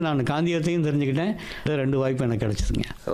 நான் காந்தியத்தையும் தெரிஞ்சுக்கிட்டேன் இது ரெண்டு வாய்ப்பு எனக்கு கிடைச்சதுங்க ஓ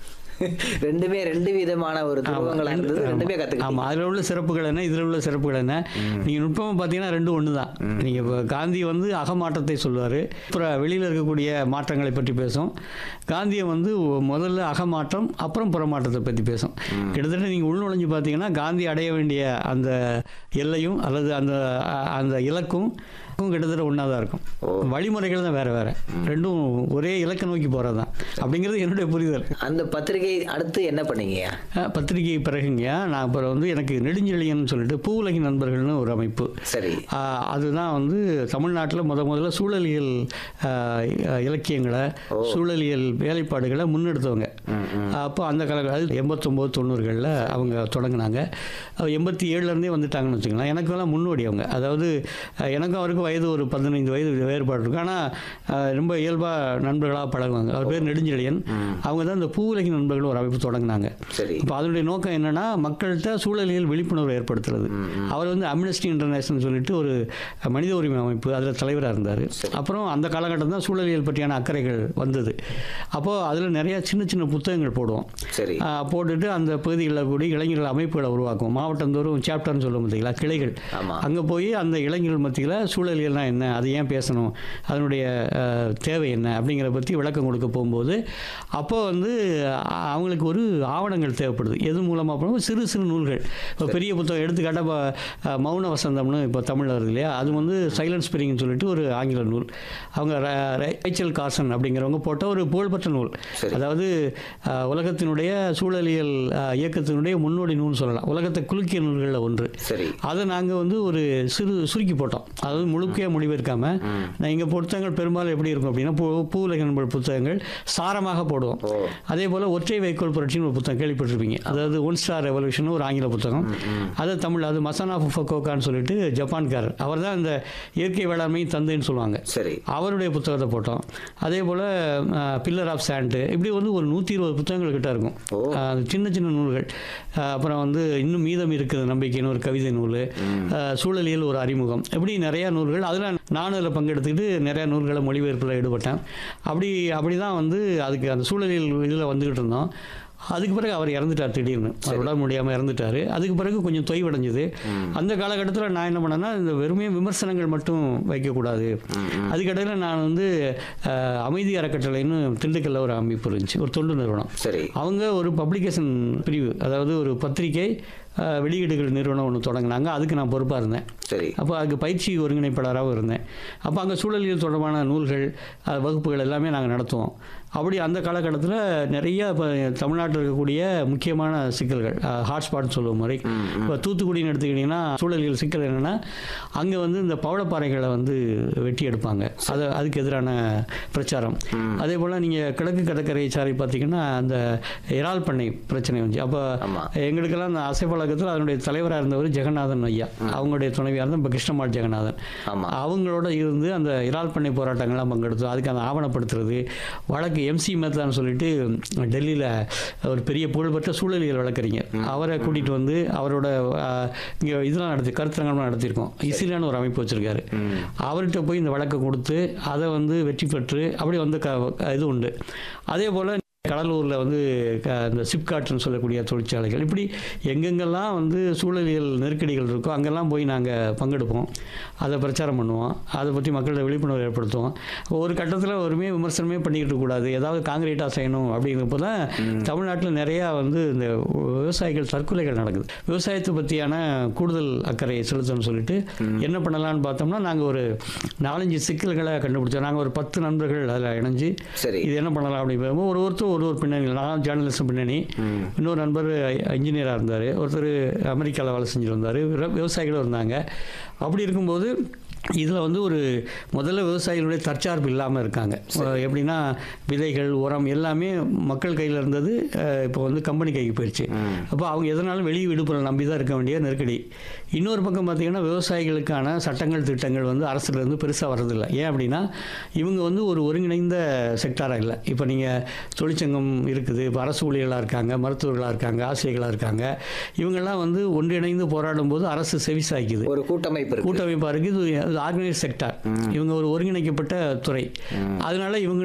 ரெண்டுமே ரெண்டு விதமான ஒரு துருவங்களா இருந்தது ரெண்டுமே கத்துக்கிட்டீங்க ஆமாம் அதில் உள்ள சிறப்புகள் என்ன இதில் உள்ள சிறப்புகள் என்ன நீங்கள் நுட்பமாக பார்த்தீங்கன்னா ரெண்டும் ஒன்று தான் நீங்கள் இப்போ காந்தி வந்து அகமாற்றத்தை சொல்லுவார் அப்புறம் வெளியில் இருக்கக்கூடிய மாற்றங்களை பற்றி பேசும் காந்தியை வந்து முதல்ல அகமாற்றம் அப்புறம் புறமாற்றத்தை பற்றி பேசும் கிட்டத்தட்ட நீங்கள் உள்நுழைஞ்சு பார்த்தீங்கன்னா காந்தி அடைய வேண்டிய அந்த எல்லையும் அல்லது அந்த அ- அந்த இலக்கும் கிட்டத்தட்ட ஒன்றா தான் இருக்கும் வழிமுறைகள் தான் வேறு வேறு ரெண்டும் ஒரே இலக்கை நோக்கி போகிறது தான் அப்படிங்கிறது என்னுடைய புரிதல் அந்த பத்திரிகை அடுத்து என்ன பண்ணீங்கய்யா அஹ் பத்திரிகை பிறகுங்க நான் அப்புறம் வந்து எனக்கு நெடுஞ்செழியன் சொல்லிட்டு பூவுலகின் நண்பர்கள்னு ஒரு அமைப்பு சரி ஆஹ் அதுதான் வந்து தமிழ்நாட்டில் முத முதல்ல சூழலியல் ஆஹ் இலக்கியங்களை சூழலியல் வேலைப்பாடுகளை முன்னெடுத்தவங்க அப்போ அந்த கால அது எண்பத்தொம்போது தொண்ணூறுகளில் அவங்க தொடங்கினாங்க எண்பத்தி ஏழுலேருந்தே வந்துட்டாங்கன்னு வச்சுக்கலாம் எனக்கெல்லாம் முன்னோடி அவங்க அதாவது அஹ் எனக்கும் அவருக்கும் வயது ஒரு பதினைந்து வயது வேறுபாடு இருக்கும் ஆனால் ரொம்ப இயல்பாக நண்பர்களாக பழகுவாங்க அவர் பேர் நெடுஞ்செழியன் அவங்க தான் இந்த பூவுலகின் நண்பர்கள் ஒரு அமைப்பு தொடங்கினாங்க சரி இப்போ அதனுடைய நோக்கம் என்னன்னா மக்கள்கிட்ட சூழலியல் விழிப்புணர்வு ஏற்படுத்துறது அவர் வந்து அம்னஸ்டி இன்டர்நேஷனல் சொல்லிட்டு ஒரு மனித உரிமை அமைப்பு அதில் தலைவராக இருந்தார் அப்புறம் அந்த காலகட்டம் தான் சூழலியல் பற்றியான அக்கறைகள் வந்தது அப்போது அதில் நிறைய சின்ன சின்ன புத்தகங்கள் போடுவோம் சரி ஆஹ் போட்டுட்டு அந்த பகுதிகளில் கூடி இளைஞர்கள் அமைப்புகளை உருவாக்கும் மாவட்டந்தோறும் சாப்டர்னு சொல்ல பார்த்தீங்களா கிளைகள் ஆமா அங்கே போய் அந்த இளைஞர்கள் மத்தியில் சூழலியல்னா என்ன அது ஏன் பேசணும் அதனுடைய அஹ், தேவை என்ன அப்படிங்கிற பற்றி விளக்கம் கொடுக்க போகும்போது அப்போ வந்து அ- அவங்களுக்கு ஒரு ஆவணங்கள் தேவைப்படுது எது மூலமாக போனோம் சிறு சிறு நூல்கள் இப்போ பெரிய புத்தகம் எடுத்துக்காட்டாக இப்போ அஹ், மௌன வசந்தம்னு இப்போ தமிழில் வருது இல்லையா அது வந்து சைலன்ஸ் ஸ்பிரிங்னு சொல்லிட்டு ஒரு ஆங்கில நூல் அவங்க ர- ர- ரைச்சல் காசன் அப்படிங்கிறவங்க போட்ட ஒரு புகழ்பெற்ற நூல் சரி. அதாவது அஹ், உலகத்தினுடைய சூழலியல் அஹ், இயக்கத்தினுடைய முன்னோடி நூல் சொல்லலாம் உலகத்தை குலுக்கிய நூல்களில் ஒன்று சரி அதை நாங்கள் வந்து ஒரு சிறு சுருக்கி போட்டோம் அதாவது முழுக்கையாக மொழிபெயர்க்காம நான் இங்கே புத்தகங்கள் பெரும்பாலும் எப்படி இருக்கும் அப்படின்னா பூ பூவுலக நண்பர் புத்தகங்கள் சாரமாக போடுவோம் ஓ அதே போல் ஒற்றை வைக்கோல் புரட்சின்னு ஒரு புத்தகம் கேள்விப்பட்டிருப்பீங்க அதாவது ஒன் ஸ்டார் ரெவல்யூஷன் ஒரு ஆங்கில புத்தகம் அது தமிழ் அது மசானா ஃபுஃபோக்கான்னு சொல்லிட்டு ஜப்பான்காரர் அவர் தான் இந்த இயற்கை வேளாண்மை தந்தைன்னு சொல்லுவாங்க சரி அவருடைய புத்தகத்தை போட்டோம் அதே போல் பில்லர் ஆஃப் சாண்டு இப்படி வந்து ஒரு நூற்றி இருபது புத்தகங்கள் கிட்ட இருக்கும் ஓ. அஹ், அது சின்ன சின்ன நூல்கள் அஹ், அப்புறம் வந்து இன்னும் மீதம் இருக்குது நம்பிக்கைன்னு ஒரு கவிதை நூல் அஹ், சூழலியல் ஒரு அறிமுகம் இப்படி நிறையா நூல்கள் அதில் நானும் அதில் பங்கெடுத்துக்கிட்டு நிறையா நூல்களை மொழிபெயர்ப்பில் ஈடுபட்டேன் அப்படி அப்படி தான் வந்து அதுக்கு அந்த சூழலியல் இதில் வந்துக்கிட்டு இருந்தோம் அதுக்கு பிறகு அவர் இறந்துட்டார் திடீர்னு அவர் உடம்பு முடியாமல் இறந்துட்டார் அதுக்கு பிறகு கொஞ்சம் தொய்வடைஞ்சது அந்த காலகட்டத்தில் நான் என்ன பண்ணேன்னா இந்த வெறுமையாக விமர்சனங்கள் மட்டும் வைக்கக்கூடாது அதுக்கடையில் நான் வந்து அஹ், அமைதி அறக்கட்டளைன்னு திண்டுக்கல்ல ஒரு அமைப்பு இருந்துச்சு ஒரு தொண்டு நிறுவனம் சரி அவங்க ஒரு பப்ளிகேஷன் பிரிவு அதாவது ஒரு பத்திரிகை அஹ், வெளியீடுகள் நிறுவனம் ஒன்று தொடங்கினாங்க அதுக்கு நான் பொறுப்பாக இருந்தேன் சரி அப்போ அதுக்கு பயிற்சி ஒருங்கிணைப்பாளராகவும் இருந்தேன் அப்போ அங்கே சூழலியல் தொடர்பான நூல்கள் அஹ், வகுப்புகள் எல்லாமே நாங்கள் நடத்துவோம் அப்படி அந்த காலகட்டத்தில் நிறைய இப்போ தமிழ்நாட்டில் இருக்கக்கூடிய முக்கியமான சிக்கல்கள் ஹாட்ஸ்பாட்னு சொல்லுவோம் மாதிரி இப்போ தூத்துக்குடின்னு எடுத்துக்கிட்டிங்கன்னா சூழலியல் சிக்கல் என்னென்னா அங்கே வந்து இந்த பவளப்பாறைகளை வந்து வெட்டி எடுப்பாங்க அது அதுக்கு எதிரான பிரச்சாரம் அதே போல் நீங்கள் கிழக்கு கடற்கரை சாலை பார்த்தீங்கன்னா அந்த இறால் பண்ணை பிரச்சனை வந்துச்சு அப்போ ஆமா. எங்களுக்கெல்லாம் அந்த அசைப்பழக்கத்தில் அதனுடைய தலைவராக இருந்தவர் ஜெகநாதன் ஐயா அவங்களுடைய துணைவியாக இருந்த இப்போ கிருஷ்ணமால் ஜெகநாதன் ஆமா அவங்களோட இருந்து அந்த இறால் பண்ணை போராட்டங்கள்லாம் பங்கெடுத்தோம் அதுக்கு அந்த ஆவணப்படுத்துறது வழக்கு எம்சி மேத்தான்னு சொல்லிட்டு டெல்லியில் ஒரு பெரிய புகழ்பெற்ற சூழலியல் வழக்கறிஞர் அவரை கூட்டிகிட்டு வந்து அவரோட இங்கே இதெல்லாம் நடத்தி கருத்தரங்கம்லாம் நடத்தியிருக்கோம் இசிலான்னு ஒரு அமைப்பு வச்சுருக்காரு அவர்கிட்ட போய் இந்த வழக்கை கொடுத்து அதை வந்து வெற்றி பெற்று அப்படி வந்து க இது உண்டு அதே போல் கடலூரில் வந்து க- இந்த சிப்காட்னு சொல்லக்கூடிய தொழிற்சாலைகள் இப்படி எங்கெங்கெல்லாம் வந்து சூழலியல் நெருக்கடிகள் இருக்கோ அங்கெல்லாம் போய் நாங்கள் பங்கெடுப்போம் அதை பிரச்சாரம் பண்ணுவோம் அதை பற்றி மக்கள்கிட்ட விழிப்புணர்வு ஏற்படுத்துவோம் ஒரு கட்டத்தில் ஒருமே விமர்சனமே பண்ணிக்கிட்டு கூடாது ஏதாவது காங்கிரீட்டாக செய்யணும் அப்படிங்கிறப்போ தான் தமிழ்நாட்டில் நிறையா வந்து இந்த விவசாயிகள் தற்கொலைகள் நடக்குது விவசாயத்தை பற்றியான கூடுதல் அக்கறை செலுத்தணும்னு சொல்லிட்டு என்ன பண்ணலாம்னு பார்த்தோம்னா நாங்கள் ஒரு நாலஞ்சு சிக்கல்களை கண்டுபிடிச்சோம் நாங்கள் ஒரு பத்து நண்பர்கள் அதில் இணைஞ்சு சரி இது என்ன பண்ணலாம் அப்படின்னு ஒரு ஒருத்தர் ஒரு ஒரு பின்னணி நான் ஜேர்னலிஸ்ட் பின்னணி இன்னொரு நண்பர் இன்ஜினியராக இருந்தார் ஒருத்தர் அமெரிக்காவில் வேலை செஞ்சுட்டு வந்தார் விவசாயிகளும் இருந்தாங்க அப்படி இருக்கும்போது இதில் வந்து ஒரு முதல்ல விவசாயிகளுடைய தற்சார்பு இல்லாமல் இருக்காங்க அஹ் எப்படின்னா விதைகள் உரம் எல்லாமே மக்கள் கையில் இருந்தது அஹ் இப்போ வந்து கம்பெனி கைக்கு போயிடுச்சு அப்போ அவங்க எதனாலும் வெளியே விடுபொருள் நம்பி தான் இருக்க வேண்டிய நெருக்கடி இன்னொரு பக்கம் பார்த்தீங்கன்னா விவசாயிகளுக்கான சட்டங்கள் திட்டங்கள் வந்து அரசுலேருந்து பெருசாக வர்றதில்லை ஏன் அப்படின்னா இவங்க வந்து ஒரு ஒருங்கிணைந்த செக்டாராக இல்லை இப்போ நீங்கள் தொழிற்சங்கம் இருக்குது இப்போ அரசு ஊழியர்களாக இருக்காங்க மருத்துவர்களாக இருக்காங்க ஆசிரியர்களாக இருக்காங்க இவங்கெல்லாம் வந்து ஒன்றிணைந்து போராடும் போது அரசு செவிசாய்க்குது ஒரு கூட்டமைப்பு இருக்கு கூட்டமைப்பாக இருக்குது இது இது ஆர்கனைஸ் செக்டார் இவங்க ஒரு ஒருங்கிணைக்கப்பட்ட துறை அதனால இவங்க